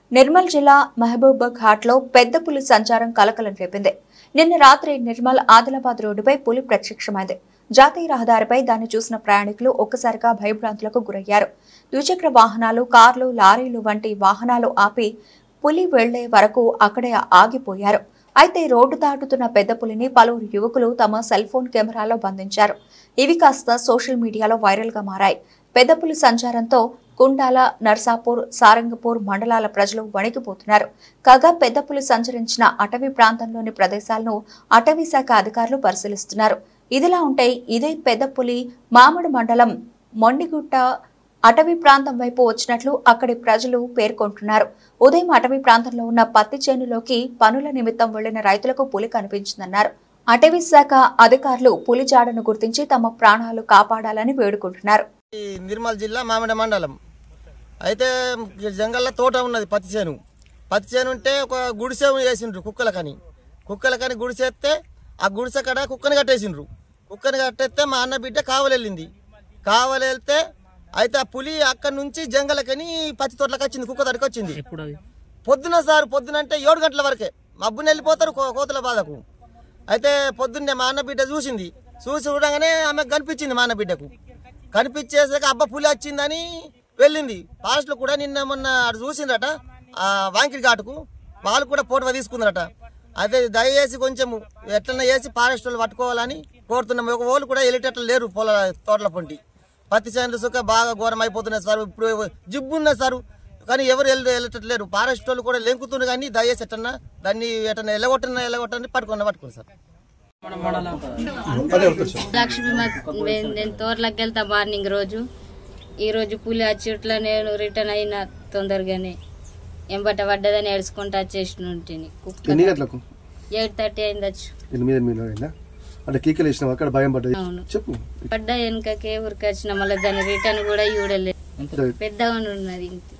నిర్మల్ జిల్లా మహబూబ్ ఘాట్ లో పెద్ద పులి సంచారం కలకలం రేపింది నిన్న రాత్రి నిర్మల్ ఆదిలాబాద్ రోడ్డుపై పులి ప్రత్యక్షమైంది జాతీయ రహదారిపై దాన్ని చూసిన ప్రయాణికులు ఒక్కసారిగా భయభ్రాంతులకు గురయ్యారు ద్విచక్ర వాహనాలు కార్లు లారీలు వంటి వాహనాలు ఆపి పులి వెళ్లే వరకు అక్కడే ఆగిపోయారు అయితే రోడ్డు దాటుతున్న పెద్ద పులిని పలువురు యువకులు తమ సెల్ ఫోన్ కెమెరాలో బంధించారు ఇవి కాస్త సోషల్ మీడియాలో వైరల్ గా మారాయి పెద్ద పులి సంచారంతో కుండాల నర్సాపూర్ సారంగపూర్ మండలాల ప్రజలు వణికిపోతున్నారు కాగా పెద్ద పులి సంచరించిన అటవీ ప్రాంతంలోని ప్రదేశాలను అటవీ శాఖ అధికారులు పరిశీలిస్తున్నారు ఇదిలా ఉంటే ఇదే పెద్ద పులి మామిడి మండలం మొండిగుట్ట అటవీ ప్రాంతం వైపు వచ్చినట్లు అక్కడి ప్రజలు పేర్కొంటున్నారు ఉదయం అటవీ ప్రాంతంలో ఉన్న పత్తి చేనులోకి పనుల నిమిత్తం వెళ్లిన రైతులకు పులి కనిపించిందన్నారు అటవీ శాఖ అధికారులు పులి జాడను గుర్తించి తమ ప్రాణాలు కాపాడాలని వేడుకుంటున్నారు ఈ నిర్మల్ జిల్లా మామిడి మండలం అయితే జంగల్లో తోట ఉన్నది పత్తి చేను పత్తి చేను ఉంటే ఒక గుడిసె వేసిండ్రు కుక్కలకని కుక్కలకని గుడిసేస్తే ఆ గుడిసె కాడ కుక్కని కట్టేసిండ్రు కుక్కని కట్టేస్తే మా అన్న బిడ్డ కావలెళ్ళింది కావలెళ్తే అయితే ఆ పులి అక్కడి నుంచి జంగలకని పత్తి తోటలకు వచ్చింది కుక్క తడికి వచ్చింది పొద్దున సార్ పొద్దున అంటే ఏడు గంటల వరకే మబ్బున వెళ్ళిపోతారు కో- కోతుల బాధకు అయితే పొద్దున్నే మా అన్న బిడ్డ చూసింది చూసి చూడగానే ఆమెకు కనిపించింది మా అన్న బిడ్డకు కనిపించేసాక అబ్బా పులి వచ్చిందని వెళ్ళింది ఫాస్ట్లో కూడా నిన్న మొన్న అటు చూసిందట ఆ వాంకిడి ఘాటుకు వాళ్ళు కూడా ఫోటో తీసుకుందరట అదే దయచేసి కొంచెం ఎట్లన్నా చేసి ఫారెస్ట్ వాళ్ళు పట్టుకోవాలని కోరుతున్నాం ఒక వాళ్ళు కూడా వెళ్ళేటట్లు లేరు పొల తోటల పొంటి పత్తి చేనులు సుఖ బాగా ఘోరం అయిపోతున్నాయి సార్ ఇప్పుడు జిబ్బు ఉన్నది సార్ కానీ ఎవరు వెళ్ళి వెళ్ళేటట్లు లేరు ఫారెస్ట్ వాళ్ళు కూడా లెంకుతున్నారు కానీ దయచేసి ఎట్టన్నా దాన్ని ఎట్టన్నా ఎల్లగొట్టన్నా ఎల్లగొట్టని పట్టుకున్నా పట్టుకుని సార్ లక్ష్మి మా- నేను- నేను తోటలోకి వెళ్తా మార్నింగ్ రోజు ఈ రోజు పులి వచ్చి ఇట్లా నేను రిటర్న్ అయినా తొందరగానే ఎంబట పడ్డదని ఏడుచుకుంటా వచ్చేసిన ఉంటుంది ఎన్ని గంటలకు ఎయిట్ థర్టీ అయింది వచ్చు ఎనిమిది ఎనిమిది అయిందా అంటే కీకలు వేసినావు అక్కడ భయం పడ్డది అవును చెప్పు పడ్డా వెనకకే ఊరికి వచ్చిన మళ్ళీ దాని రిటర్న్ కూడా చూడలేదు పెద్దగా ఉన్నది ఇంత